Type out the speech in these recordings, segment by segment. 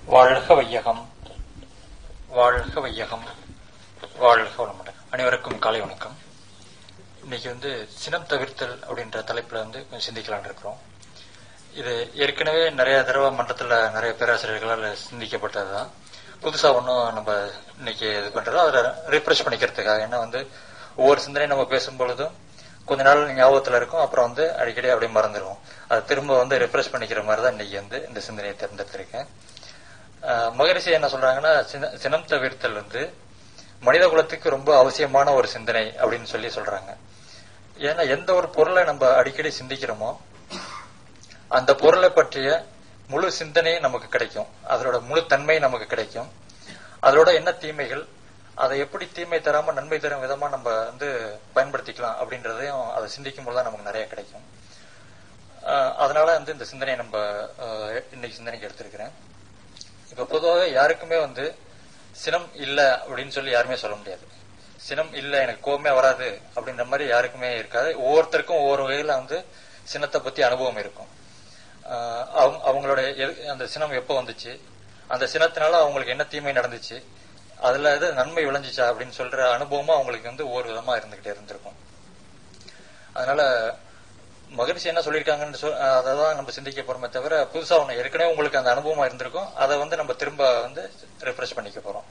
வாழ்க வையகம் வாழ்க வையகம் வாழ்க வளமுடன் அனைவருக்கும் காலை வணக்கம் இன்னைக்கு வந்து சினம் தவிர்த்தல் அப்படின்ற தலைப்புல வந்து கொஞ்சம் சிந்திக்கலாம்னு இருக்கிறோம் இது ஏற்கனவே நிறைய தடவை மன்றத்துல நிறைய பேராசிரியர்களால் சிந்திக்கப்பட்டதுதான் புதுசா ஒன்றும் நம்ம இன்னைக்கு இது பண்றது அதை ரிஃப்ரெஷ் பண்ணிக்கிறதுக்காக ஏன்னா வந்து ஒவ்வொரு சிந்தனையும் நம்ம பேசும் பொழுதும் கொஞ்ச நாள் ஞாபகத்துல இருக்கும் அப்புறம் வந்து அடிக்கடி அப்படியே மறந்துடுவோம் அதை திரும்ப வந்து ரிஃப்ரெஷ் பண்ணிக்கிற மாதிரி தான் இன்னைக்கு வந்து இந்த சிந்தனையை தேர்ந்தெடுத்திருக்கேன் ஆஹ் மகரிஷி என்ன சொல்றாங்கன்னா சின- சினம் தவிர்த்தல் வந்து மனித குலத்துக்கு ரொம்ப அவசியமான ஒரு சிந்தனை அப்படின்னு சொல்லி சொல்றாங்க ஏன்னா எந்த ஒரு பொருளை நம்ம அடிக்கடி சிந்திக்கிறோமோ அந்த பொருளை பற்றிய முழு சிந்தனையும் நமக்கு கிடைக்கும் அதோட முழு தன்மை நமக்கு கிடைக்கும் அதோட என்ன தீமைகள் அதை எப்படி தீமை தராம நன்மை தரும் விதமா நம்ம வந்து பயன்படுத்திக்கலாம் அப்படின்றதையும் அதை சிந்திக்கும் போது தான் நமக்கு நிறைய கிடைக்கும் ஆஹ் அதனால வந்து இந்த சிந்தனையை நம்ம ஆஹ் இன்னைக்கு சிந்தனைக்கு எடுத்திருக்கிறேன் இப்ப பொதுவாக யாருக்குமே வந்து சினம் இல்ல அப்படின்னு சொல்லி யாருமே சொல்ல முடியாது சினம் இல்ல எனக்கு கோவமே வராது அப்படின்ற மாதிரி யாருக்குமே இருக்காது ஒவ்வொருத்தருக்கும் ஒவ்வொரு வகையில வந்து சினத்தை பத்தி அனுபவம் இருக்கும் ஆஹ் அவங்க அவங்களோட எது- அந்த சினம் எப்போ வந்துச்சு அந்த சினத்தினால அவங்களுக்கு என்ன தீமை நடந்துச்சு அதுல எது நன்மை விளைஞ்சிச்சா அப்படின்னு சொல்ற அனுபவமும் அவங்களுக்கு வந்து ஒவ்வொரு விதமா இருந்துகிட்டே இருந்திருக்கும் அதனால மகரிஷி என்ன சொல்லியிருக்காங்கன்னு சொல் அதை தான் நம்ம சிந்திக்க போறோமே தவிர புதுசா ஒண்ணு ஏற்கனவே உங்களுக்கு அந்த அனுபவமா இருந்திருக்கும் அதை வந்து நம்ம திரும்ப வந்து ரெஃப்ரெஷ் பண்ணிக்க போறோம்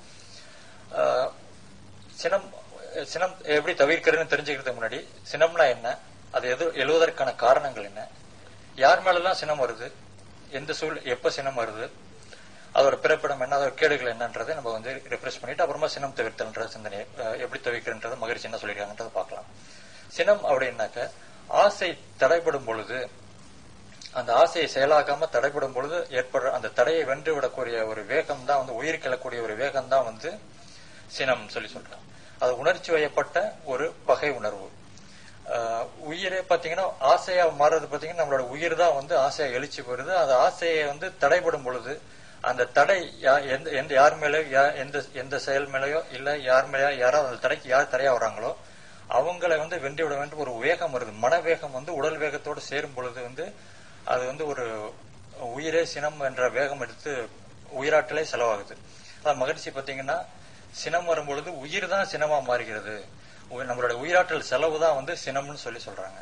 ஆஹ் சினம் சினம் எப்படி தவிர்க்கிறதுன்னு தெரிஞ்சுக்கிறதுக்கு முன்னாடி சினம்னா என்ன அது எது எழுவதற்கான காரணங்கள் என்ன யார் மேலெல்லாம் சினம் வருது எந்த சூழ் எப்ப சினம் வருது அதோட பிறப்பிடம் என்ன அதோட கேடுகள் என்னன்றதை நம்ம வந்து ரெஃப்ரெஷ் பண்ணிட்டு அப்புறமா சினம் தவிர்த்தல்ன்ற சிந்தனையை அஹ், எப்படி தவிர்க்கிறன்றது மகிழ்ச்சி என்ன சொல்லியிருக்காங்கன்றதை பார்க்கலாம் சினம் அப்படின்னாக்க ஆசை தடைபடும் பொழுது அந்த ஆசையை செயலாக்காம தடைபடும் பொழுது ஏற்படுற அந்த தடையை வென்று விடக்கூடிய ஒரு வேகம் தான் வந்து உயிர் கிளக்கூடிய ஒரு வேகம் தான் வந்து சினம் சொல்லி சொல்றோம் அது உணர்ச்சி வயப்பட்ட ஒரு பகை உணர்வு ஆஹ் உயிரே பாத்தீங்கன்னா ஆசையா மாறுறது பாத்தீங்கன்னா நம்மளோட உயிர் தான் வந்து ஆசையா எழுச்சி போயிருது அந்த ஆசையை வந்து தடைபடும் பொழுது அந்த தடை யா- எந்த எந்த யார் மேலயோ யா- எந்த எந்த செயல் மேலயோ இல்ல யார் மேலயோ யாராவது அந்த தடைக்கு யார் தடையா வர்றாங்களோ அவங்களை வந்து வென்று விட வேண்டும் ஒரு வேகம் வருது மனவேகம் வந்து உடல் வேகத்தோடு சேரும் பொழுது வந்து அது வந்து ஒரு உயிரே சினம் என்ற வேகம் எடுத்து உயிராற்றலே செலவாகுது அதான் மகிழ்ச்சி பாத்தீங்கன்னா சினம் வரும் பொழுது உயிர் தான் சினமா மாறுகிறது உ- நம்மளோட உயிராற்றல் செலவு தான் வந்து சினம்னு சொல்லி சொல்றாங்க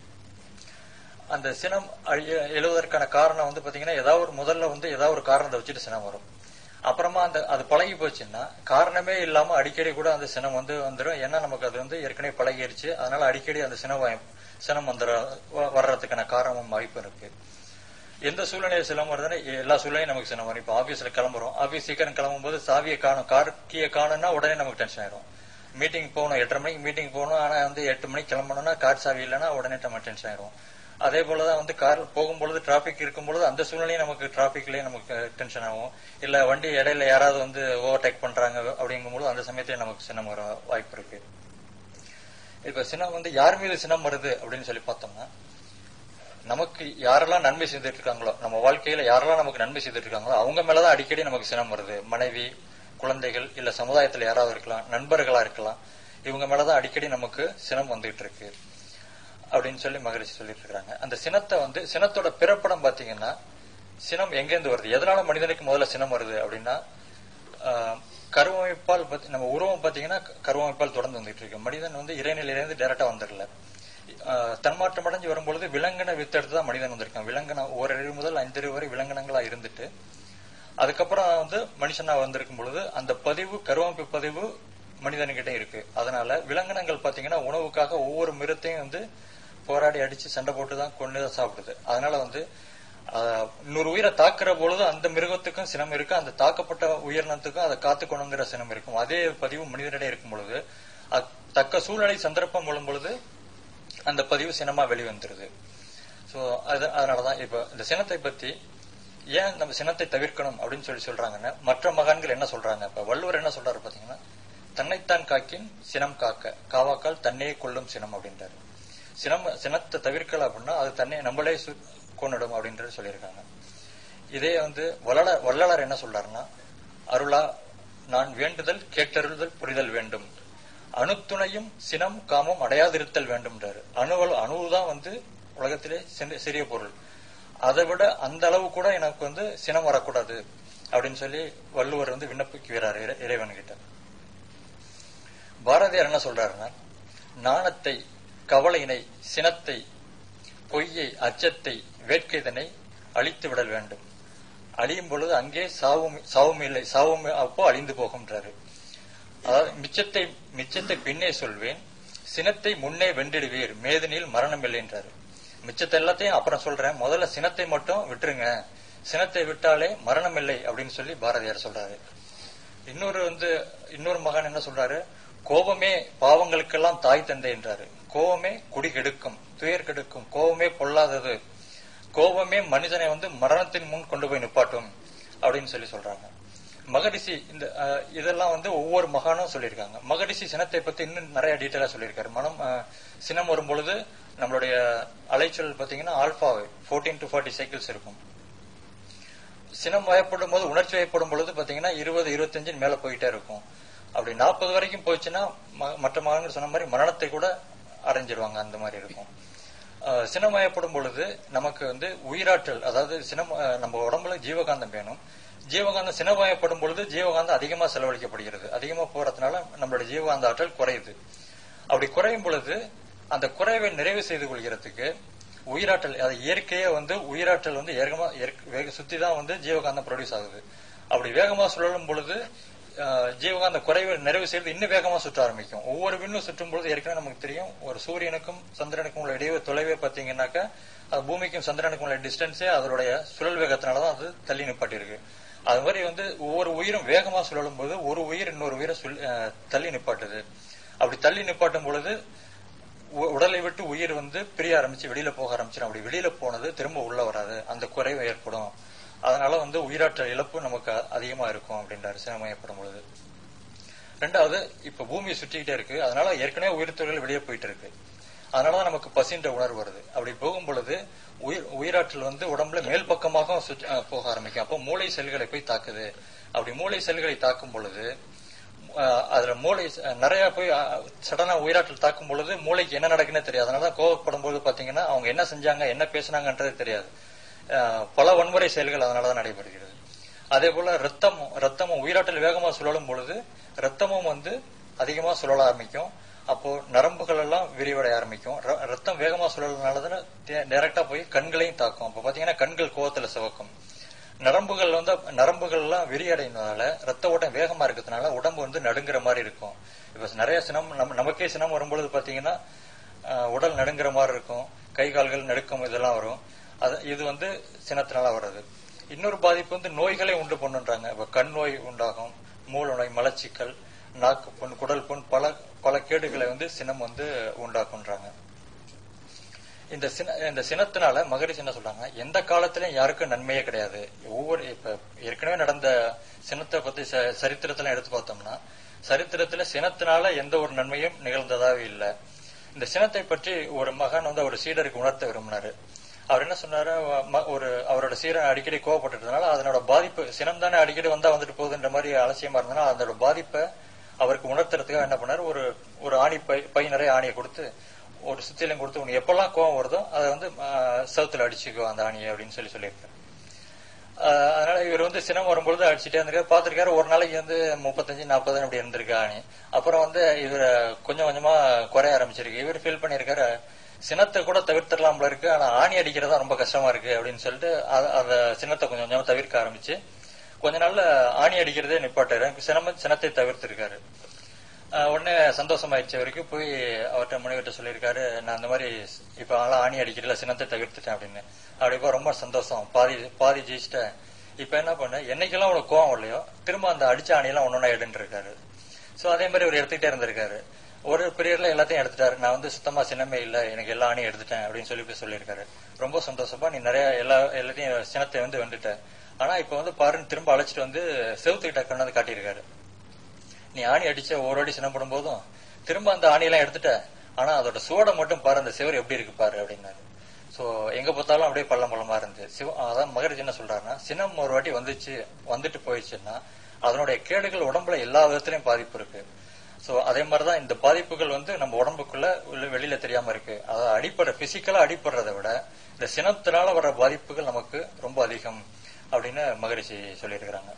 அந்த சினம் அழிய- எழுவதற்கான காரணம் வந்து பாத்தீங்கன்னா ஏதாவது ஒரு முதல்ல வந்து ஏதாவது ஒரு காரணத்தை வச்சுட்டு சினம் வரும் அப்புறமா அந்த அது பழகி போச்சுன்னா காரணமே இல்லாம அடிக்கடி கூட அந்த சினம் வந்து வந்துடும் ஏன்னா நமக்கு அது வந்து ஏற்கனவே பழகிருச்சு அதனால அடிக்கடி அந்த சினம் வ- சினம் வந்துட வ- வர்றதுக்கான காரணமும் வாய்ப்பு இருக்கு எந்த சூழ்நிலையில சினம் வருதுன்னா எல்லா சூழ்நிலையும் நமக்கு சினம் வரும் இப்போ ஆபீஸ்ல கிளம்புறோம் ஆபீஸ் சீக்கிரம் கிளம்பும் போது சாவியை காணும் கார் கீயை காணும்னா உடனே நமக்கு டென்ஷன் ஆயிடும் மீட்டிங் போகணும் எட்டரை மணிக்கு மீட்டிங் போகணும் ஆனா வந்து எட்டு மணிக்கு கிளம்பணும்னா கார் சாவி இல்லைன்னா உடனே நம்ம டென்ஷன் ஆயிடும் அதே போலதான் வந்து கார் போகும்பொழுது டிராபிக் இருக்கும்பொழுது அந்த சூழ்நிலையும் நமக்கு டிராபிக்லயே நமக்கு டென்ஷன் ஆகும் இல்ல வண்டி இடையில யாராவது வந்து ஓவர்டேக் பண்றாங்க அப்படிங்கும்போது அந்த சமயத்துல நமக்கு சினம் வர வாய்ப்பு இருக்கு இப்ப சினம் வந்து யார் மீது சினம் வருது அப்படின்னு சொல்லி பார்த்தோம்னா நமக்கு யாரெல்லாம் நன்மை செய்துட்டு இருக்காங்களோ நம்ம வாழ்க்கையில யாரெல்லாம் நமக்கு நன்மை செய்துட்டு இருக்காங்களோ அவங்க மேலதான் அடிக்கடி நமக்கு சினம் வருது மனைவி குழந்தைகள் இல்ல சமுதாயத்துல யாராவது இருக்கலாம் நண்பர்களா இருக்கலாம் இவங்க மேலதான் அடிக்கடி நமக்கு சினம் வந்துகிட்டு இருக்கு அப்படின்னு சொல்லி மகிழ்ச்சி சொல்லிட்டு இருக்காங்க அந்த சினத்தை வந்து சினத்தோட பிறப்படம் பாத்தீங்கன்னா சினம் எங்கேருந்து வருது எதனால மனிதனுக்கு முதல்ல சினம் வருது அப்படின்னா ஆஹ், கருவமைப்பால் பத்தி- நம்ம உருவம் பாத்தீங்கன்னா க- கருவமைப்பால் தொடர்ந்து வந்துட்டு இருக்கு மனிதன் வந்து இறைநிலையிலிருந்து டைரக்டா வந்துடல ஆஹ், தன்மாற்றம் அடைஞ்சு வரும்பொழுது விலங்கின வித்தெடுத்து தான் மனிதன் வந்திருக்கான் விலங்கின ஓரறிவு முதல் ஐந்தறிவு வரை விலங்கினங்களா இருந்துட்டு அதுக்கப்புறம் வந்து மனுஷனா வந்திருக்கும் பொழுது அந்த பதிவு கருவமைப்பு பதிவு மனிதன்கிட்ட இருக்கு அதனால விலங்கினங்கள் பாத்தீங்கன்னா உணவுக்காக ஒவ்வொரு மிருகத்தையும் வந்து போராடி அடிச்சு சண்டை போட்டு தான் கொண்டு தான் சாப்பிடுது அதனால வந்து ஆஹ், இன்னொரு உயிரை தாக்குற பொழுது அந்த மிருகத்துக்கும் சினம் இருக்கு அந்த தாக்கப்பட்ட உயிரினத்துக்கும் அதை காத்துக்கணுங்கிற சினம் இருக்கும் அதே பதிவு மனிதனிடையே இருக்கும் பொழுது அது தக்க சூழ்நிலை சந்தர்ப்பம் விழும் பொழுது அந்த பதிவு சினமா வெளிவந்துருது சோ அது அதனாலதான் இப்ப இந்த சினத்தை பத்தி ஏன் நம்ம சினத்தை தவிர்க்கணும் அப்படின்னு சொல்லி சொல்றாங்கன்னா மற்ற மகான்கள் என்ன சொல்றாங்க இப்ப வள்ளுவர் என்ன சொல்றாரு பாத்தீங்கன்னா தன்னைத்தான் காக்கின் சினம் காக்க காவாக்கால் தன்னையே கொள்ளும் சினம் அப்படின்றாரு சினம் சினத்தை தவிர்க்கல அப்படின்னா அது தன்னை நம்மளே சு- கொன்னுடும் அப்படின்றது சொல்லியிருக்காங்க இதே வந்து வள்ளலார் வள்ளலார் என்ன சொல்றாருன்னா அருளா நான் வேண்டுதல் கேட்டருளுதல் புரிதல் வேண்டும் அணுத்துணையும் சினம் காமம் அடையாதிருத்தல் வேண்டும்ன்றாரு அணுவல் அணுதான் வந்து உலகத்திலே சின்ன- சிறிய பொருள் அதை விட அந்த அளவு கூட எனக்கு வந்து சினம் வரக்கூடாது அப்படின்னு சொல்லி வள்ளுவர் வந்து விண்ணப்பிக்கிறார் இறை- இறைவன்கிட்ட பாரதியார் என்ன சொல்றாருன்னா நாணத்தை கவலையினை சினத்தை பொய்யை அச்சத்தை வேட்கைதனை அழித்து விடல் வேண்டும் அழியும் பொழுது அங்கே சாவும் சாவும் இல்லை சாவும் அப்போ அழிந்து போகும்ன்றாரு அதாவது மிச்சத்தை மிச்சத்தை பின்னே சொல்வேன் சினத்தை முன்னே வென்றிடுவீர் மேதினில் மரணம் இல்லைன்றாரு மிச்சத்தை எல்லாத்தையும் அப்புறம் சொல்றேன் முதல்ல சினத்தை மட்டும் விட்டுருங்க சினத்தை விட்டாலே மரணம் இல்லை அப்படின்னு சொல்லி பாரதியார் சொல்றாரு இன்னொரு வந்து இன்னொரு மகான் என்ன சொல்றாரு கோபமே பாவங்களுக்கெல்லாம் தாய் தந்தை என்றாரு கோபமே குடி கெடுக்கும் துயர் கெடுக்கும் கோபமே பொல்லாதது கோபமே மனிதனை வந்து மரணத்தின் முன் கொண்டு போய் நிப்பாட்டும் அப்படின்னு சொல்லி சொல்றாங்க மகரிஷி இந்த அஹ், இதெல்லாம் வந்து ஒவ்வொரு மகானும் சொல்லியிருக்காங்க மகரிஷி சினத்தை பத்தி இன்னும் நிறைய டீட்டெயிலா சொல்லியிருக்காரு மனம் அஹ், சினம் வரும் பொழுது நம்மளுடைய அலைச்சல் பாத்தீங்கன்னா alpha fourteen to forty cycles இருக்கும் சினம் வயப்படும் போது உணர்ச்சி வயப்படும் பொழுது பாத்தீங்கன்னா இருபது இருபத்தஞ்சு மேல போயிட்டே இருக்கும் அப்படி நாற்பது வரைக்கும் போச்சுன்னா ம- மற்ற மகன்கள் சொன்ன மாதிரி மரணத்தை கூட அடைஞ்சிருவாங்க அந்த மாதிரி இருக்கும் அஹ் சினம் வயப்படும் பொழுது நமக்கு வந்து உயிராற்றல் அதாவது சினம் அஹ் நம்ம உடம்புல ஜீவகாந்தம் வேணும் ஜீவகாந்தம் சினவயப்படும் பொழுது ஜீவகாந்தம் அதிகமா செலவழிக்கப்படுகிறது அதிகமா போறதுனால நம்மளுடைய ஜீவகாந்த ஆற்றல் குறையுது அப்படி குறையும் பொழுது அந்த குறைவை நிறைவு செய்து கொள்கிறதுக்கு உயிராற்றல் அது இயற்கையே வந்து உயிராற்றல் வந்து வேகமா இயற்கை- வேக சுத்தி தான் வந்து ஜீவகாந்தம் ப்ரொடியூஸ் ஆகுது அப்படி வேகமா சுழலும் பொழுது ஆஹ், ஜீவகாந்த குறைவை நிறைவு செய்து இன்னும் வேகமா சுற்ற ஆரம்பிக்கும் ஒவ்வொரு விண்ணும் சுற்றும் பொழுது ஏற்கனவே நமக்கு தெரியும் ஒரு சூரியனுக்கும் சந்திரனுக்கும் உள்ள இடையே தொலைவே பார்த்தீங்கன்னாக்கா அது பூமிக்கும் சந்திரனுக்கும் உள்ள டிஸ்டன்ஸே அதனுடைய சுழல் வேகத்தினாலதான் அது தள்ளி நிப்பாட்டியிருக்கு அது மாதிரி வந்து ஒவ்வொரு உயிரும் வேகமா சுழலும் போது ஒரு உயிர் இன்னொரு உயிரை சுல்- ஆஹ், தள்ளி நிப்பாட்டுது அப்படி தள்ளி நிப்பாட்டும் பொழுது உ- உடலை விட்டு உயிர் வந்து பிரிய ஆரம்பிச்சு வெளியில போக ஆரம்பிச்சிடும் அப்படி வெளியில போனது திரும்ப உள்ள வராது அந்த குறைவு ஏற்படும் அதனால வந்து உயிராற்றல் இழப்பு நமக்கு அ- அதிகமா இருக்கும் அப்படின்றாரு சினமயப்படும் பொழுது ரெண்டாவது இப்ப பூமியை சுற்றிக்கிட்டே இருக்கு அதனால ஏற்கனவே உயிர்த்துறைகள் வெளியே போயிட்டு இருக்கு அதனாலதான் நமக்கு பசின்ற உணர்வு வருது அப்படி போகும் பொழுது உயிர் உயிராற்றல் வந்து உடம்புல மேல் பக்கமாக சுற்றி- அஹ் போக ஆரம்பிக்கும் அப்போ மூளை செல்களை போய் தாக்குது அப்படி மூளை செல்களை தாக்கும் பொழுது அஹ் அதுல மூளை அஹ் நிறைய போய் சடனா உயிராற்றல் தாக்கும் பொழுது மூளைக்கு என்ன நடக்குன்னே தெரியாது அதனால கோவப்படும் போது பாத்தீங்கன்னா அவங்க என்ன செஞ்சாங்க என்ன பேசுனாங்கன்றது தெரியாது அஹ் பல வன்முறை செயல்கள் அதனாலதான் நடைபெறுகிறது அதே போல ரத்தம் ரத்தமும் உயிராற்றல் வேகமா சுழலும் பொழுது ரத்தமும் வந்து அதிகமா சுழல ஆரம்பிக்கும் அப்போ நரம்புகள் எல்லாம் விரிவடைய ஆரம்பிக்கும் ர- ரத்தம் வேகமா சுழல்னாலதான் டைரக்டா போய் கண்களையும் தாக்கும் அப்போ பாத்தீங்கன்னா கண்கள் கோவத்துல சிவக்கும் நரம்புகள் வந்து நரம்புகள் எல்லாம் விரியடைந்ததால ரத்த ஓட்டம் வேகமா இருக்கிறதுனால உடம்பு வந்து நடுங்குற மாதிரி இருக்கும் இப்ப நிறைய சினம் நம்ம நமக்கே சினம் வரும்பொழுது பாத்தீங்கன்னா ஆஹ், உடல் நடுங்குற மாதிரி இருக்கும் கை கால்கள் நடுக்கம் இதெல்லாம் வரும் அது இது வந்து சினத்தினால வர்றது இன்னொரு பாதிப்பு வந்து நோய்களை உண்டு பண்ணுன்றாங்க இப்ப கண் நோய் உண்டாகும் மூல நோய் மலச்சிக்கல் நாக்கு புண் குடல் புண் பல பல கேடுகளை வந்து சினம் வந்து உண்டாக்குன்றாங்க இந்த சின இந்த சினத்தினால மகரிஷி என்ன சொல்றாங்க எந்த காலத்திலயும் யாருக்கும் நன்மையே கிடையாது ஒவ்வொரு இப்ப ஏற்கனவே நடந்த சினத்தை பத்தி ச- சரித்திரத்துல எடுத்து பார்த்தோம்னா சரித்திரத்துல சினத்தினால எந்த ஒரு நன்மையும் நிகழ்ந்ததாவே இல்லை இந்த சினத்தை பற்றி ஒரு மகன் வந்து அவர் சீடருக்கு உணர்த்த விரும்பினாரு அவர் என்ன சொன்னாரு ம- ஒரு அவரோட சீரன் அடிக்கடி கோவப்பட்டதுனால அதனோட பாதிப்பு சினம் தானே அடிக்கடி வந்தா வந்துட்டு போகுதுன்ற மாதிரி அலட்சியமா இருந்தனால அதனோட பாதிப்பை அவருக்கு உணர்த்துறதுக்காக என்ன பண்ணாரு ஒரு ஒரு ஆணி பை பை நிறைய ஆணியை கொடுத்து ஒரு சுத்தியிலும் கொடுத்து உனக்கு எப்பெல்லாம் கோவம் வருதோ அதை வந்து ஆஹ், செவுத்துல அடிச்சுக்கோ அந்த ஆணியை அப்படின்னு சொல்லி சொல்லியிருக்காரு ஆஹ், அதனால இவர் வந்து சினம் வரும்பொழுது அடிச்சுட்டே இருந்திருக்காரு பார்த்திருக்காரு ஒரு நாளைக்கு வந்து முப்பத்தஞ்சு நாற்பது அப்படி இருந்திருக்கு ஆணி அப்புறம் வந்து இவர் கொஞ்சம் கொஞ்சமா குறைய ஆரம்பிச்சிருக்கு இவர் ஃபீல் பண்ணியிருக்காரு சினத்தை கூட தவிர்த்திடலாம் போல இருக்கு ஆனா ஆணி அடிக்கிறதா ரொம்ப கஷ்டமா இருக்கு அப்படின்னு சொல்லிட்டு அத- அத சினத்தை கொஞ்சம் கொஞ்சமா தவிர்க்க ஆரம்பிச்சு கொஞ்ச நாள்ல ஆணி அடிக்கிறதே நிப்பாட்டாரு சினம சினத்தை தவிர்த்திருக்காரு ஆஹ் உடனே சந்தோஷமாயிடுச்சு அவருக்கு போய் அவர்கிட்ட முனைவர்கிட்ட சொல்லியிருக்காரு நான் அந்த மாதிரி இப்ப அதெல்லாம் ஆணி அடிக்கிறல சினத்தை தவிர்த்துட்டேன் அப்படின்னு அப்படி இப்போ ரொம்ப சந்தோஷம் பாதி பாதி ஜெயிச்சிட்டேன் இப்ப என்ன பண்ண என்னைக்கெல்லாம் உனக்கு கோவம் இல்லையோ திரும்ப அந்த அடிச்ச ஆணியெல்லாம் ஒன்னொன்னா எடுன்னு இருக்காரு சோ அதே மாதிரி அவர் எடுத்துக்கிட்டே இருந்திருக்காரு ஒரு பீரியட்ல எல்லாத்தையும் எடுத்துட்டாரு நான் வந்து சுத்தமா சினமே இல்ல எனக்கு எல்லா ஆணையும் எடுத்துட்டேன் அப்படின்னு சொல்லி போய் சொல்லியிருக்காரு ரொம்ப சந்தோஷமா நீ நிறைய எல்லா எல்லாத்தையும் சினத்தை வந்து வந்துட்ட ஆனா இப்ப வந்து பாருன்னு திரும்ப அழைச்சிட்டு வந்து செவுத்துக்கிட்ட கொண்டாந்து காட்டியிருக்காரு நீ ஆணி அடிச்ச ஒரு அடி சினப்படும் போதும் திரும்ப அந்த ஆணியெல்லாம் எடுத்துட்ட ஆனா அதோட சுவடை மட்டும் பாரு அந்த சிவர் எப்படி இருக்கு பாரு அப்படின்னாரு சோ எங்க பார்த்தாலும் அப்படியே பள்ளம் பள்ளமா இருந்து சிவ அதான் மகரிஜி என்ன சொல்றாருன்னா சினம் ஒரு வாட்டி வந்துச்சு வந்துட்டு போயிடுச்சுன்னா அதனுடைய கேடுகள் உடம்புல எல்லா விதத்திலையும் பாதிப்பு இருக்கு சோ அதே மாதிரிதான் இந்த பாதிப்புகள் வந்து நம்ம உடம்புக்குள்ள உள்ள வெளியில தெரியாம இருக்கு அதாவது அடிப்படை பிசிக்கலா அடிப்படுறதை விட இந்த சினத்தினால வர பாதிப்புகள் நமக்கு ரொம்ப அதிகம் அப்படின்னு மகரிஷி சொல்லியிருக்கிறாங்க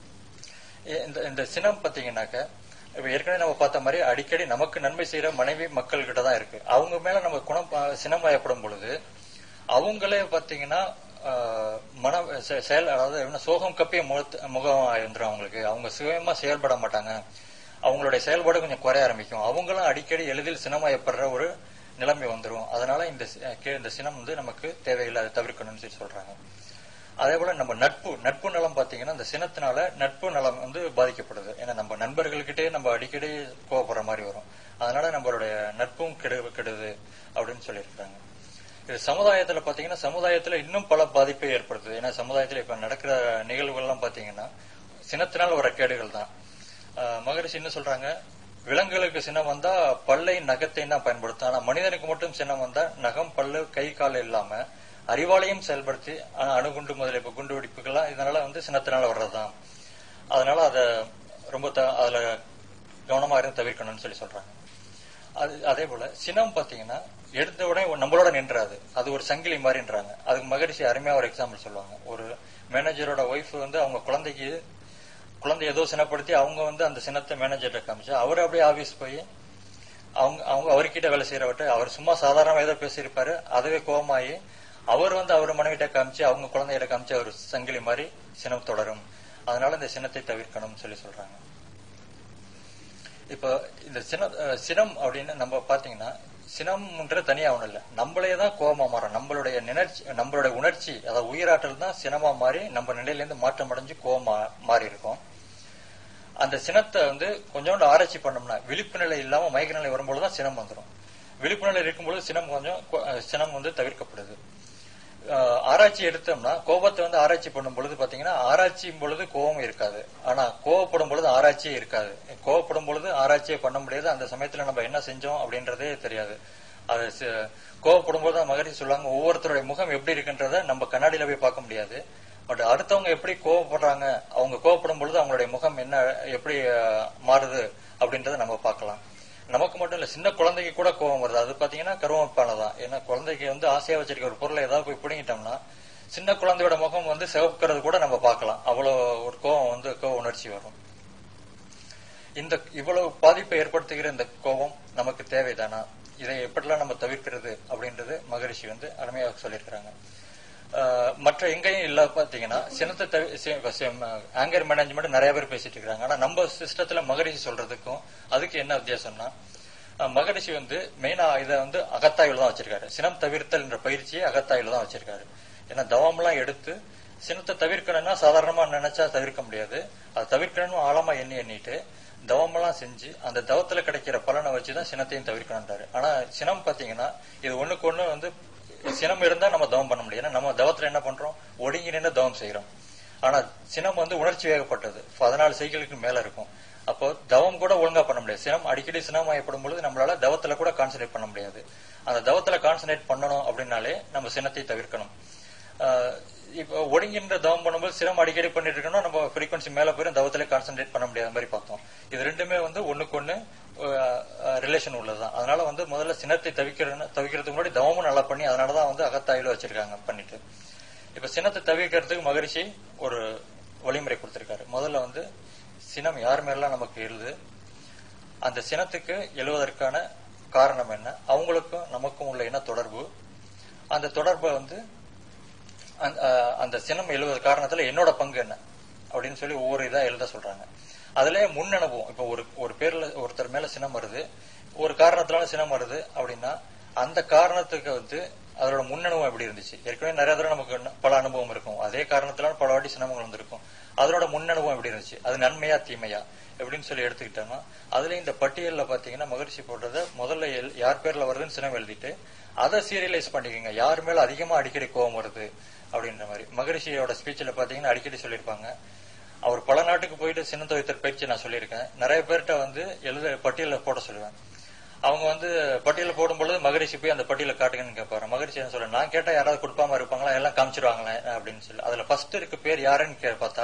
இ- இந்த இந்த சினம் பாத்தீங்கன்னாக்க இப்ப ஏற்கனவே நம்ம பார்த்த மாதிரி அடிக்கடி நமக்கு நன்மை செய்யற மனைவி மக்கள் கிட்ட தான் இருக்கு அவங்க மேல நம்ம குணம் ப- சினம் வயப்படும் பொழுது அவங்களே பாத்தீங்கன்னா ஆஹ், மன செ- செயல் அதாவது என்ன சோகம் கப்பிய முகத்து முகம் இருந்துரும் அவங்களுக்கு அவங்க சுயமா செயல்பட மாட்டாங்க அவங்களுடைய செயல்பாடு கொஞ்சம் குறைய ஆரம்பிக்கும் அவங்களும் அடிக்கடி எளிதில் சினமயப்படுற ஒரு நிலைமை வந்துரும் அதனால இந்த சி- கே- இந்த சினம் வந்து நமக்கு தேவையில்லை அதை தவிர்க்கணும்னு சொல்லி சொல்றாங்க அதே போல நம்ம நட்பு நட்பு நலம் பாத்தீங்கன்னா இந்த சினத்தினால நட்பு நலம் வந்து பாதிக்கப்படுது ஏன்னா நம்ம நண்பர்கள்கிட்டயே நம்ம அடிக்கடி கோவப்படுற மாதிரி வரும் அதனால நம்மளுடைய நட்பும் கெடு கெடுது அப்படின்னு சொல்லியிருக்காங்க இது சமுதாயத்துல பாத்தீங்கன்னா சமுதாயத்துல இன்னும் பல பாதிப்பை ஏற்படுத்துது ஏன்னா சமுதாயத்துல இப்ப நடக்கிற நிகழ்வுகள் எல்லாம் பாத்தீங்கன்னா சினத்தினால் வர கேடுகள் தான் ஆஹ் மகரிஷி என்ன சொல்றாங்க விலங்குகளுக்கு சினம் வந்தா பல்லை நகத்தையும் தான் பயன்படுத்தும் ஆனா மனிதனுக்கு மட்டும் சினம் வந்தா நகம் பல்லு கை கால் இல்லாம அறிவாலையும் செயல்படுத்தி ஆனா அணுகுண்டு முதலிய இப்ப குண்டு வெடிப்புகள்லாம் இதனால வந்து சினத்தினால வர்றதுதான் அதனால அத ரொம்ப த- அதுல கவனமா இருந்து தவிர்க்கணும்னு சொல்லி சொல்றாங்க அது அதே போல சினம் பாத்தீங்கன்னா எடுத்த உடனே நம்மளோட நின்றாது அது ஒரு சங்கிலி மாதிரின்றாங்க அதுக்கு மகரிஷி அருமையா ஒரு எக்ஸாம்பிள் சொல்லுவாங்க ஒரு மேனேஜரோட ஒய்ஃப் வந்து அவங்க குழந்தைக்கு குழந்தை ஏதோ சினப்படுத்தி அவங்க வந்து அந்த சினத்தை மேனேஜர்கிட்ட காமிச்சு அவர் அப்படியே ஆபீஸ் போய் அவங்க அவங்க அவர்கிட்ட வேலை செய்யறவட்ட அவர் சும்மா சாதாரணமா ஏதோ பேசியிருப்பாரு அதுவே கோபமாயி அவர் வந்து அவர் மனைவிட்ட காமிச்சு அவங்க குழந்தைகிட்ட காமிச்சு அவர் சங்கிலி மாதிரி சினம் தொடரும் அதனால இந்த சினத்தை தவிர்க்கணும்னு சொல்லி சொல்றாங்க இப்போ இந்த சின அஹ் சினம் அப்படின்னு நம்ம பாத்தீங்கன்னா சினம்ன்றது தனியா ஒண்ணும் இல்ல நம்மளே தான் கோபமா மாறும் நம்மளுடைய நினைச்சி நம்மளுடைய உணர்ச்சி அதாவது உயிராற்றல் தான் சினமா மாறி நம்ம நிலையில இருந்து மாற்றம் அடைஞ்சு கோபமா மாறி இருக்கும் அந்த சினத்தை வந்து கொஞ்சோண்டு ஆராய்ச்சி பண்ணோம்னா விழிப்பு நிலை இல்லாம மயக்க நிலை வரும்போது தான் சினம் வந்துடும் விழிப்பு நிலை இருக்கும்பொழுது சினம் கொஞ்சம் கொ- அஹ் சினம் வந்து தவிர்க்கப்படுது அஹ் ஆராய்ச்சி எடுத்தோம்னா கோபத்தை வந்து ஆராய்ச்சி பண்ணும் பொழுது பாத்தீங்கன்னா ஆராய்ச்சியும் பொழுது கோபம் இருக்காது ஆனா கோவப்படும் பொழுது ஆராய்ச்சியே இருக்காது கோவப்படும் பொழுது ஆராய்ச்சியே பண்ண முடியாது அந்த சமயத்துல நம்ம என்ன செஞ்சோம் அப்படின்றதே தெரியாது அது சி- கோவப்படும் போது தான் மகரிஷி சொல்லுவாங்க ஒவ்வொருத்தருடைய முகம் எப்படி இருக்குன்றத நம்ம கண்ணாடியில போய் பார்க்க முடியாது பட் அடுத்தவங்க எப்படி கோவப்படுறாங்க அவங்க கோவப்படும் பொழுது அவங்களுடைய முகம் என்ன எப்படி அஹ், மாறுது அப்படின்றத நம்ம பார்க்கலாம் நமக்கு மட்டும் இல்ல சின்ன குழந்தைக்கு கூட கோவம் வருது அது பாத்தீங்கன்னா கருவமைப்பானதான் ஏன்னா குழந்தைக்கு வந்து ஆசையா வச்சிருக்க ஒரு பொருளை ஏதாவது போய் பிடிங்கிட்டோம்னா சின்ன குழந்தையோட முகம் வந்து சிவக்கிறது கூட நம்ம பார்க்கலாம் அவ்வளவு ஒரு கோவம் வந்து கோவ உணர்ச்சி வரும் இந்த இவ்வளவு பாதிப்பை ஏற்படுத்துகிற இந்த கோபம் நமக்கு தேவைதானா இதை எப்படிலாம் நம்ம தவிர்க்கிறது அப்படின்றது மகரிஷி வந்து அருமையாக சொல்லியிருக்கிறாங்க ஆஹ் மற்ற எங்கேயும் இல்ல பாத்தீங்கன்னா சினத்தை ஆங்கர் மேனேஜ்மெண்ட் நிறைய பேர் பேசிட்டு இருக்காங்க ஆனா நம்ம சிஸ்டத்துல மகரிஷி சொல்றதுக்கும் அதுக்கு என்ன வித்தியாசம்னா ஆஹ் மகரிஷி வந்து மெயினா இதை வந்து அகத்தாய்வுல தான் வச்சிருக்காரு சினம் தவிர்த்தல் என்ற பயிற்சியை அகத்தாய்வுல தான் வச்சிருக்காரு ஏன்னா தவம்லாம் எடுத்து சினத்தை தவிர்க்கணும்னா சாதாரணமா நினைச்சா தவிர்க்க முடியாது அதை தவிர்க்கணும்னு ஆழமா எண்ணி எண்ணிட்டு தவமெல்லாம் செஞ்சு அந்த தவத்துல கிடைக்கிற பலனை வச்சுதான் சினத்தையும் தவிர்க்கணும்ன்றாரு ஆனா சினம் பாத்தீங்கன்னா இது ஒண்ணுக்கு ஒண்ணு வந்து சினம் இருந்தா நம்ம தவம் பண்ண முடியும் ஏன்னா நம்ம தவத்துல என்ன பண்றோம் ஒடுங்கி நின்று தவம் செய்யறோம் ஆனா சினம் வந்து உணர்ச்சி வேகப்பட்டது பதினாலு சைக்கிளுக்கு மேல இருக்கும் அப்போ தவம் கூட ஒழுங்கா பண்ண முடியாது சினம் அடிக்கடி சினமயப்படும் பொழுது நம்மளால தவத்துல கூட கான்சன்ட்ரேட் பண்ண முடியாது அந்த தவத்துல கான்சன்ட்ரேட் பண்ணணும் அப்படின்னாலே நம்ம சினத்தை தவிர்க்கணும் ஆஹ் இப்போ ஒடுங்கின்ற தவம் பண்ணும்போது சிரம் அடிக்கடி பண்ணிட்டு இருக்கணும் நம்ம ஃப்ரீக்வன்சி மேல போய் தவத்துல கான்சென்ட்ரேட் பண்ண முடியாத மாதிரி பார்த்தோம் இது ரெண்டுமே வந்து ஒண்ணுக்கு ஒண்ணு ரிலேஷன் உள்ளதுதான் அதனால வந்து முதல்ல சினத்தை தவிக்கிற தவிக்கிறதுக்கு முன்னாடி தவமும் நல்லா பண்ணி அதனாலதான் வந்து அகத்தாயில வச்சிருக்காங்க பண்ணிட்டு இப்ப சினத்தை தவிர்க்கிறதுக்கு மகரிஷி ஒரு வழிமுறை கொடுத்திருக்காரு முதல்ல வந்து சினம் யார் மேலாம் நமக்கு எழுது அந்த சினத்துக்கு எழுவதற்கான காரணம் என்ன அவங்களுக்கும் நமக்கும் உள்ள என்ன தொடர்பு அந்த தொடர்பை வந்து அந்த- அஹ் அந்த சினம் எழுவது காரணத்துல என்னோட பங்கு என்ன அப்படின்னு சொல்லி ஒவ்வொரு இதா எழுத சொல்றாங்க அதுல முன் அனுபவம் இப்ப ஒரு ஒரு பேர்ல ஒருத்தர் மேல சினம் வருது ஒரு காரணத்தினால சினம் வருது அப்படின்னா அந்த காரணத்துக்கு வந்து அதோட முன் அனுபவம் எப்படி இருந்துச்சு ஏற்கனவே நிறைய தடவை நமக்கு ந- பல அனுபவம் இருக்கும் அதே காரணத்தினால பல வாட்டி சினமங்கள் வந்திருக்கும் அதனோட முன் அனுபவம் எப்படி இருந்துச்சு அது நன்மையா தீமையா எப்படின்னு சொல்லி எடுத்துக்கிட்டோம்னா அதுல இந்த பட்டியல்ல பாத்தீங்கன்னா மகிழ்ச்சி போடுறத முதல்ல எல்- யார் பேர்ல வருதுன்னு சினம் எழுதிட்டு அதை சீரியலைஸ் பண்ணிக்கோங்க யார் மேல அதிகமா அடிக்கடி கோவம் வருது அப்படின்ற மாதிரி மகரிஷியோட ஸ்பீச்ல பாத்தீங்கன்னா அடிக்கடி சொல்லியிருப்பாங்க அவர் பல நாட்டுக்கு போயிட்டு சின்ன துவைத்தர் பயிற்சி நான் சொல்லியிருக்கேன் நிறைய பேர்கிட்ட வந்து எழுத பட்டியல போட சொல்லுவேன் அவங்க வந்து பட்டியல போடும்பொழுது மகரிஷி போய் அந்த பட்டியல காட்டுங்கன்னு கேட்பாரு மகரிஷி என்ன சொல்ல நான் கேட்டா யாராவது கொடுப்பாம இருப்பாங்களா எல்லாம் காமிச்சிருவாங்களே அப்படின்னு சொல்லி அதுல ஃபர்ஸ்ட் இருக்க பேர் யாருன்னு கே பார்த்தா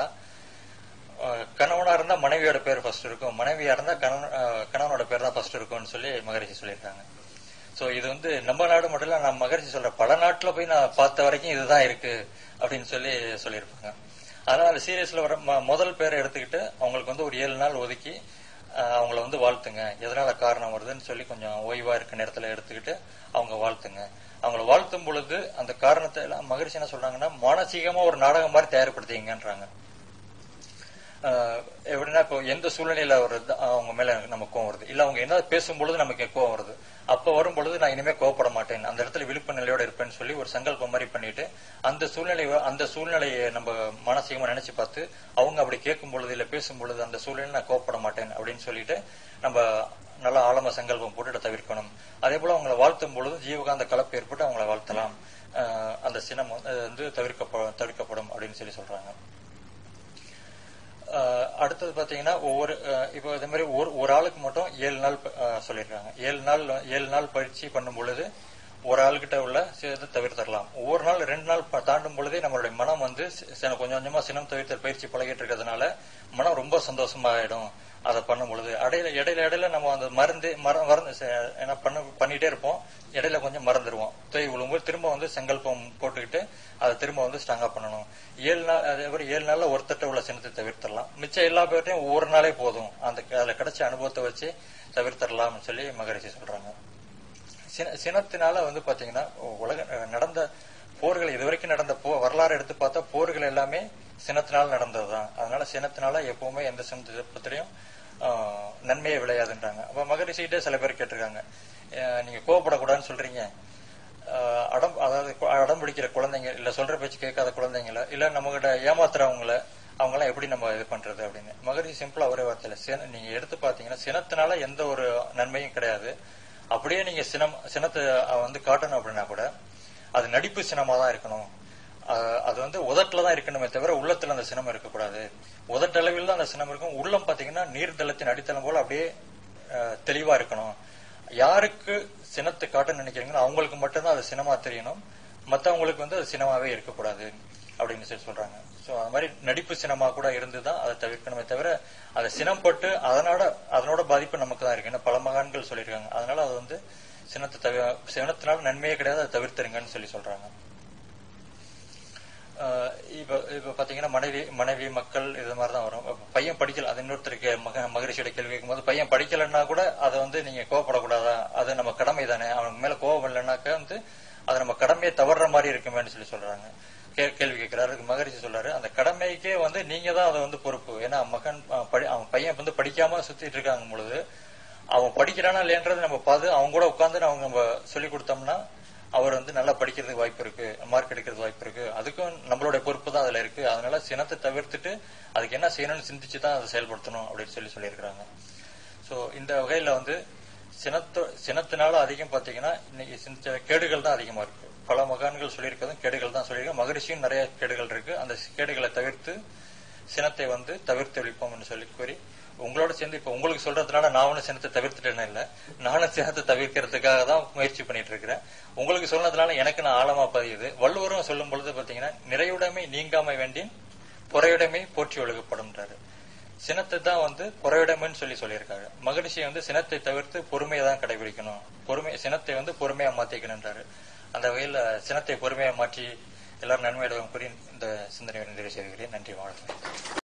அஹ், கணவனா இருந்தா மனைவியோட பேர் ஃபர்ஸ்ட் இருக்கும் மனைவியா இருந்தா கணவன் அஹ், கணவனோட பேர் தான் ஃபர்ஸ்ட் இருக்கும்னு சொல்லி மகரிஷி சொல்லியிருக்காங்க சோ இது வந்து நம்ம நாடு மட்டும் இல்ல நான் மகரிஷி சொல்ற பல நாட்டுல போய் நான் பார்த்த வரைக்கும் இதுதான் இருக்கு அப்படின்னு சொல்லி சொல்லியிருப்பாங்க அதனால அந்த சீரியஸ்ல வர ம- முதல் பேரை எடுத்துக்கிட்டு அவங்களுக்கு வந்து ஒரு ஏழு நாள் ஒதுக்கி அஹ், அவங்கள வந்து வாழ்த்துங்க எதனால காரணம் வருதுன்னு சொல்லி கொஞ்சம் ஓய்வா இருக்க நேரத்துல எடுத்துக்கிட்டு அவங்க வாழ்த்துங்க அவங்கள வாழ்த்தும் பொழுது அந்த காரணத்தை எல்லாம் மகிழ்ச்சி என்ன சொல்றாங்கன்னா மானசீகமா ஒரு நாடகம் மாதிரி தயார்படுத்திங்கன்றாங்க ஆஹ் எப்படின்னா இப்போ எந்த சூழ்நிலையில ஒரு இது- அவங்க மேல நம்ம கோவம் வருது இல்ல அவங்க என்ன பேசும் பொழுது நமக்கு கோவம் வருது அப்ப வரும் பொழுது நான் இனிமே கோவப்பட மாட்டேன் அந்த இடத்துல விழிப்பு நிலையோட இருப்பேன்னு சொல்லி ஒரு சங்கல்பம் மாதிரி பண்ணிட்டு அந்த சூழ்நிலை அந்த சூழ்நிலையை நம்ம மானசீகமா நினைச்சு பார்த்து அவங்க அப்படி கேட்கும் பொழுது இல்ல பேசும் பொழுது அந்த சூழ்நிலை நான் கோவப்பட மாட்டேன் அப்படின்னு சொல்லிட்டு நம்ம நல்லா ஆழமா சங்கல்பம் போட்டு தவிர்க்கணும் அதே போல அவங்களை வாழ்த்தும் பொழுது ஜீவகாந்த கலப்பு ஏற்பட்டு அவங்கள வாழ்த்தலாம் ஆஹ் அந்த சினம் வந்து வந்து தவிர்க்கப்ப தவிர்க்கப்படும் அப்படின்னு சொல்லி சொல்றாங்க ஆஹ் அடுத்தது பாத்தீங்கன்னா ஒவ்வொரு ஆஹ் இப்போ இதே மாதிரி ஒரு ஒரு ஆளுக்கு மட்டும் ஏழு நாள் ப- ஆஹ் சொல்லியிருக்காங்க ஏழு நாள் ஏழு நாள் பயிற்சி பண்ணும் பொழுது ஒரு ஆள்கிட்ட உள்ள இதை தவிர்த்தரலாம் ஒவ்வொரு நாள் ரெண்டு நாள் ப- தாண்டும் பொழுதே நம்மளுடைய மனம் வந்து சி- சின- கொஞ்சம் கொஞ்சமா சினம் தவிர்த்தல் பயிற்சி பழகிட்டு இருக்கிறதுனால மனம் ரொம்ப சந்தோஷமாயிடும் அதை பண்ணும் பொழுது இடையில இடையில இடையில நம்ம அந்த மருந்து மர மறந்து ச- என்ன பண்ண பண்ணிட்டே இருப்போம் இடையில கொஞ்சம் மறந்துடுவோம் தொய் விழும்போது திரும்ப வந்து சங்கல்பம் போட்டுக்கிட்டு அதை திரும்ப வந்து ஸ்ட்ராங்கா பண்ணணும் ஏழு நாள் அதே மாதிரி ஏழு நாள்ல ஒருத்தட்ட உள்ள சினத்தை தவிர்த்தரலாம் மிச்சம் எல்லா பேர்ட்டையும் ஒவ்வொரு நாளே போதும் அந்த அதுல கிடைச்ச அனுபவத்தை வச்சு தவிர்த்தரலாம்னு சொல்லி மகரிஷி சொல்றாங்க சின சினத்தினால வந்து பாத்தீங்கன்னா உலக அஹ், நடந்த போர்கள் இதுவரைக்கும் நடந்த போ வரலாறு எடுத்து பார்த்தா போர்கள் எல்லாமே சினத்தினால் நடந்ததுதான் அதனால சினத்தினால எப்பவுமே எந்த சந்தர்ப்பத்திலையும் ஆஹ், நன்மையே விளையாதுன்றாங்க அப்ப மகரிஷிகிட்டே சில பேர் கேட்டிருக்காங்க அஹ், நீங்க கோவப்படக்கூடாதுன்னு சொல்றீங்க ஆஹ், அடம் அதாவது கு- அடம் பிடிக்கிற குழந்தைங்க இல்ல சொல்ற பேச்சு கேட்காத குழந்தைங்கள இல்ல நம்ம கிட்ட ஏமாத்துறவங்கள அவங்களாம் எப்படி நம்ம இது பண்றது அப்படின்னு மகரிஷி சிம்பிளா ஒரே வார்த்தையில சின- நீங்க எடுத்து பாத்தீங்கன்னா சினத்தினால எந்த ஒரு நன்மையும் கிடையாது அப்படியே நீங்க சினம் சினத்தை அஹ், வந்து காட்டணும் அப்படின்னா கூட அது நடிப்பு சினமா தான் இருக்கணும் அஹ், அது வந்து உதட்டுல தான் இருக்கணுமே தவிர உள்ளத்துல அந்த சினம் இருக்கக்கூடாது உதட்டளவில் தான் அந்த சினம் இருக்கும் உள்ளம் பாத்தீங்கன்னா நீர்தளத்தின் அடித்தளம் போல அப்படியே அஹ், தெளிவா இருக்கணும் யாருக்கு சினத்தை காட்ட நினைக்கிறீங்களோ அவங்களுக்கு மட்டும்தான் அது சினமா தெரியணும் மத்தவங்களுக்கு வந்து அது சினமாவே இருக்கக்கூடாது அப்படின்னு சொல்லி சொல்றாங்க சோ அது மாதிரி நடிப்பு சினமா கூட இருந்துதான் அதை தவிர்க்கணுமே தவிர அதை சினம் பட்டு அதனோட அதனோட பாதிப்பு நமக்கு தான் இருக்கு ஏன்னா பல மகான்கள் சொல்லியிருக்காங்க அதனால அது வந்து சினத்தை தவி சினத்தினால நன்மையே கிடையாது அதை தவிர்த்துருங்கன்னு சொல்லி சொல்றாங்க ஆஹ் இப்ப இப்ப பாத்தீங்கன்னா மனைவி மனைவி மக்கள் இது மாதிரி தான் வரும் இப்ப பையன் படிக்கல அது இன்னொருத்தருக்கு மக மகரிஷியோட கேள்வி கேட்கும்போது பையன் படிக்கலைன்னா கூட அதை வந்து நீங்க கோவப்படக்கூடாதா அது நம்ம கடமை தானே அவனுக்கு மேல கோவம் இல்லைன்னாக்க வந்து அது நம்ம கடமையை தவறுற மாதிரி இருக்குமேன்னு சொல்லி சொல்றாங்க கே- கேள்வி கேட்கிறாரு அதுக்கு மகரிஷி சொல்றாரு அந்த கடமைக்கே வந்து நீங்க தான் அதை வந்து பொறுப்பு ஏன்னா மகன் அஹ், படி- அவன் பையன் வந்து படிக்காம சுத்திட்டு இருக்காங்க பொழுது அவன் படிக்கிறானா இல்லையன்றது நம்ம பார்த்து அவங்க கூட உட்காந்து அவங்க நம்ம சொல்லி கொடுத்தோம்னா அவர் வந்து நல்லா படிக்கிறதுக்கு வாய்ப்பு இருக்கு மார்க் எடுக்கிறதுக்கு வாய்ப்பு இருக்கு அதுக்கும் நம்மளுடைய பொறுப்பு தான் அதுல இருக்கு அதனால சினத்தை தவிர்த்துட்டு அதுக்கு என்ன செய்யணும்னு சிந்திச்சு தான் அதை செயல்படுத்தணும் அப்படின்னு சொல்லி சொல்லியிருக்கிறாங்க சோ இந்த வகையில வந்து சினத்து சினத்தினால அதிகம் பாத்தீங்கன்னா இன்னைக்கு சிந்திச்ச கேடுகள் தான் அதிகமா இருக்கு பல மகான்கள் சொல்லியிருக்கிறதும் கேடுகள் தான் சொல்லியிருக்காங்க மகரிஷியும் நிறைய கேடுகள் இருக்கு அந்த கேடுகளை தவிர்த்து சினத்தை வந்து தவிர்த்து ஒழிப்போம்னு சொல்லி கூறி உங்களோட சேர்ந்து இப்ப உங்களுக்கு சொல்றதுனால நான் ஒன்னும் சினத்தை தவிர்த்துட்டேன்னு இல்ல நானும் சினத்தை தவிர்க்கிறதுக்காக தான் முயற்சி பண்ணிட்டு இருக்கிறேன் உங்களுக்கு சொன்னதுனால எனக்கு நான் ஆழமா பதியுது வள்ளுவரும் சொல்லும் பொழுது பாத்தீங்கன்னா நிறையுடைமை நீங்காமை வேண்டின் பொறையுடைமை போற்றி ஒழுகப்படும்ன்றாரு சினத்தை தான் வந்து பொறையுடைமைன்னு சொல்லி சொல்லியிருக்காரு மகரிஷி வந்து சினத்தை தவிர்த்து பொறுமையை தான் கடைபிடிக்கணும் பொறுமை சினத்தை வந்து பொறுமையா மாத்திக்கணுன்றாரு அந்த வகையில சினத்தை பொறுமையா மாற்றி எல்லாரும் நன்மையிடம் கூறி இந்த சிந்தனை நிறைவு செய்கிறேன் நன்றி வாழ்க்கை